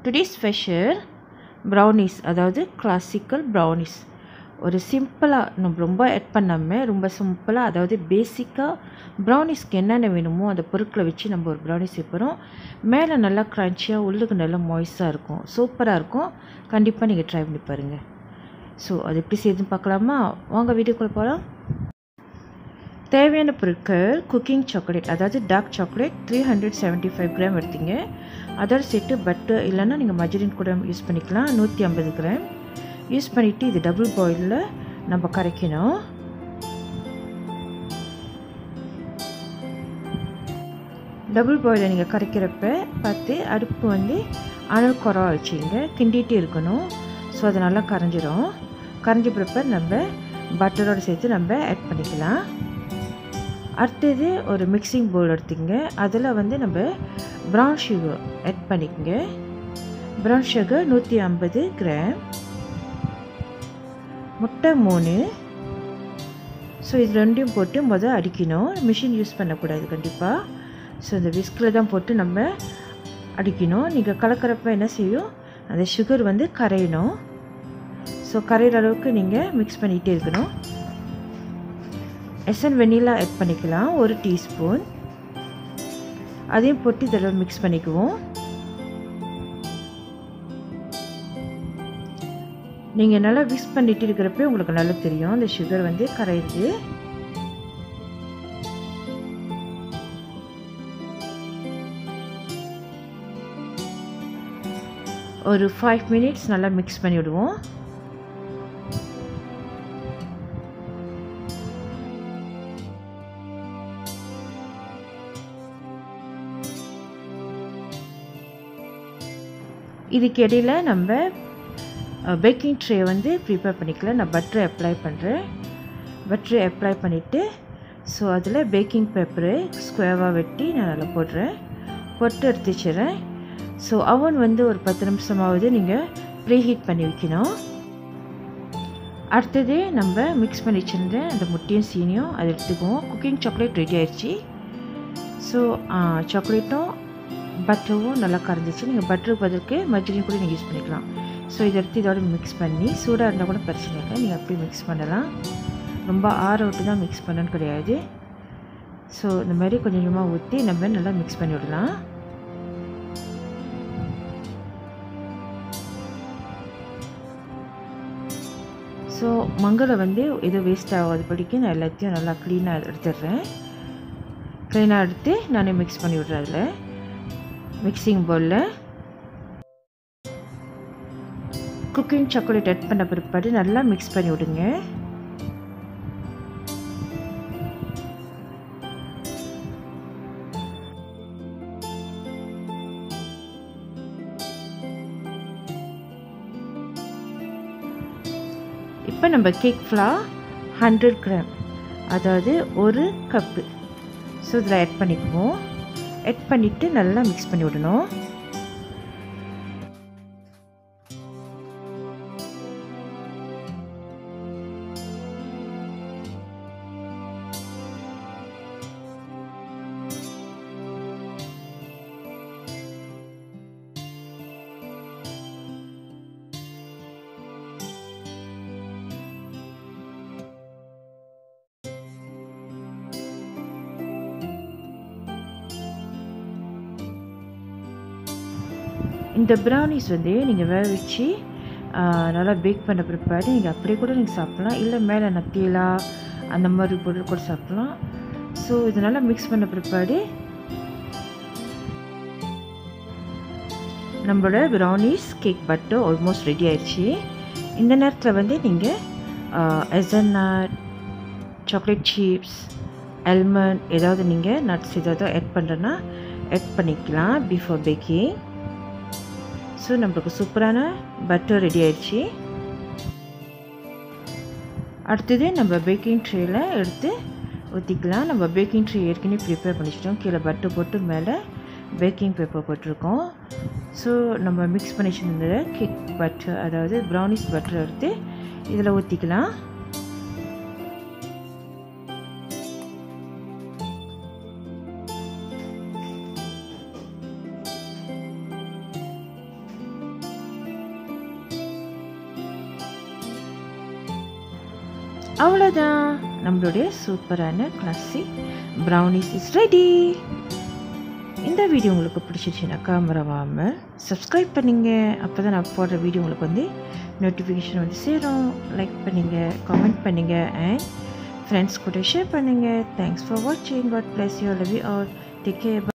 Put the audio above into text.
today special brownies அதாவது classical brownies ஒரு சிம்பிளாக நம்ம ரொம்ப ஆட் பண்ணாமல் ரொம்ப சிம்பிளாக அதாவது பேசிக்காக ப்ரௌனிஸ்க்கு என்னென்ன வேணுமோ அந்த பொருட்களை வச்சு நம்ம ஒரு ப்ரௌனிஸ் செய்யப்போகிறோம் மேலே நல்லா க்ரன்ச்சியாக உள்ளுக்கு நல்லா மாய்ஸாக இருக்கும் சூப்பராக இருக்கும் கண்டிப்பாக நீங்கள் ட்ரை பண்ணி பாருங்கள் ஸோ அது எப்படி செய்யுதுன்னு பார்க்கலாமா வாங்க வீடியோக்குள்ளே போகலாம் தேவையான பொருட்கள் குக்கிங் சாக்லேட் அதாவது dark chocolate three hundred seventy five gram எடுத்தீங்க அதோட சேர்த்து பட்டர் இல்லைன்னா நீங்கள் மஜரின் கூட யூஸ் பண்ணிக்கலாம் நூற்றி ஐம்பது கிராம் யூஸ் பண்ணிவிட்டு இது டபுள் பாயிலில் நம்ம கரைக்கணும் டபுள் பாயிலில் நீங்கள் கரைக்கிறப்ப பார்த்து அடுப்பு வந்து அனல் குறவா வச்சுங்க கிண்டிகிட்டே இருக்கணும் ஸோ அது நல்லா கரைஞ்சிரும் கரைஞ்ச பிறப்ப நம்ம பட்டரோடு சேர்த்து நம்ம ஆட் பண்ணிக்கலாம் அடுத்தது ஒரு மிக்சிங் பவுல் எடுத்துங்க அதில் வந்து நம்ம ப்ரௌன் சுகர் ஆட் பண்ணிக்கோங்க ப்ரௌன் சுகர் நூற்றி ஐம்பது கிராம் முட்டை மூணு ஸோ இது ரெண்டையும் போட்டு மொதல் அடிக்கணும் மிஷின் யூஸ் பண்ணக்கூடாது கண்டிப்பாக ஸோ இந்த விஸ்கில் தான் போட்டு நம்ம அடிக்கணும் நீங்கள் கலக்கிறப்ப என்ன செய்யும் அந்த சுகர் வந்து கரையணும் ஸோ கரையிற அளவுக்கு நீங்கள் மிக்ஸ் பண்ணிகிட்டே இருக்கணும் எசன் வெனிலா ஆட் பண்ணிக்கலாம் ஒரு டீஸ்பூன் அதையும் போட்டு இதில் மிக்ஸ் பண்ணிக்குவோம் நீங்கள் நல்லா மிக்ஸ் பண்ணிட்டு இருக்கிறப்ப உங்களுக்கு நல்லா தெரியும் அந்த சுகர் வந்து கரையுது ஒரு ஃபைவ் மினிட்ஸ் நல்லா மிக்ஸ் பண்ணி விடுவோம் இதுக்கு இடையில் நம்ம பேக்கிங் ட்ரே வந்து ப்ரிப்பேர் பண்ணிக்கலாம் நான் பட்டரை அப்ளை பண்ணுறேன் பட்டரை அப்ளை பண்ணிவிட்டு ஸோ அதில் பேக்கிங் பேப்பரு ஸ்கொயராக வெட்டி நான் அதில் போடுறேன் போட்டு எடுத்து வச்சுறேன் ஸோ அவன் வந்து ஒரு பத்து நிமிஷமாவது நீங்கள் ப்ரீ ஹீட் பண்ணி வைக்கணும் அடுத்தது நம்ம மிக்ஸ் பண்ணி வச்சுருந்தேன் அந்த முட்டையும் சீனியும் அதை எடுத்துக்குவோம் குக்கிங் சாக்லேட் ரெடி ஆயிடுச்சு ஸோ சாக்லேட்டும் பட்டரும் நல்லா கரைஞ்சிச்சு நீங்கள் பட்டருக்கு பதிலுக்கு மஜ்ஜினையும் கூட நீங்கள் யூஸ் பண்ணிக்கலாம் ஸோ இதை எடுத்து இதோட மிக்ஸ் பண்ணி சூடாக இருந்தால் கூட பிரச்சனை இல்லை நீங்கள் அப்படியே மிக்ஸ் பண்ணலாம் ரொம்ப ஆற விட்டு தான் மிக்ஸ் பண்ணணும்னு கிடையாது ஸோ இந்த மாதிரி கொஞ்சம் கொஞ்சமாக ஊற்றி நம்ம நல்லா மிக்ஸ் பண்ணி விடலாம் ஸோ மங்களை வந்து எதுவும் வேஸ்ட் ஆகாது படிக்க நான் எல்லாத்தையும் நல்லா க்ளீனாக எடுத்துடுறேன் க்ளீனாக எடுத்து நானே மிக்ஸ் பண்ணி விட்றேன் அதில் மிக்சிங் பவுலில் குக்கிங் சாக்லேட் ஆட் பண்ண பிற்பாடு நல்லா மிக்ஸ் பண்ணி விடுங்க இப்போ நம்ம கேக் ஃப்ளார் ஹண்ட்ரட் கிராம் அதாவது ஒரு கப்பு ஸோ இதில் ஆட் பண்ணிக்குவோம் ஆட் பண்ணிவிட்டு நல்லா மிக்ஸ் பண்ணி விடணும் இந்த ப்ரௌனிஸ் வந்து நீங்கள் வேக வச்சு நல்லா பேக் பண்ண பிற்பாடு நீங்கள் அப்படியே கூட நீங்கள் சாப்பிட்லாம் இல்லை மேலே நத்தியலா அந்த மாதிரி பொருள் கூட சாப்பிட்லாம் ஸோ இது நல்லா மிக்ஸ் பண்ண பிற்பாடு நம்மளோட brownies cake batter almost ready ஆயிடுச்சு இந்த நேரத்தில் வந்து நீங்கள் எசன்னட் சாக்லேட் சிப்ஸ் அல்மண்ட் ஏதாவது நீங்கள் நட்ஸ் ஏதாவது ஆட் பண்ணுறேன்னா ஆட் பண்ணிக்கலாம் பிஃபோர் பேக்கிங் ஸோ நம்மளுக்கு சூப்பரான பட்டர் ரெடி ஆயிடுச்சு அடுத்தது நம்ம பேக்கிங் ட்ரேயில் எடுத்து ஊற்றிக்கலாம் நம்ம பேக்கிங் ட்ரே ஏற்கனவே ப்ரிப்பேர் பண்ணிச்சிட்டோம் கீழே பட்டர் போட்டு மேலே பேக்கிங் பேப்பர் போட்டிருக்கோம் ஸோ நம்ம மிக்ஸ் பண்ணி வச்சுருந்த கேக் பட்டர் அதாவது ப்ரௌனிஸ் பட்டர் எடுத்து இதில் ஊற்றிக்கலாம் அவ்வளோதான் நம்மளுடைய சூப்பரான கிளாசிக் ப்ரௌனிஸ் இஸ் ரெடி இந்த வீடியோ உங்களுக்கு பிடிச்சிருச்சுனாக்கா மறவாமல் சப்ஸ்கிரைப் பண்ணிங்க அப்போ தான் நான் போடுற வீடியோ உங்களுக்கு வந்து நோட்டிஃபிகேஷன் வந்து சேரும் லைக் பண்ணுங்கள் கமெண்ட் பண்ணுங்கள் அண்ட் ஃப்ரெண்ட்ஸ் கூட ஷேர் பண்ணுங்கள் தேங்க்ஸ் ஃபார் வாட்சிங் God bless you love you all take care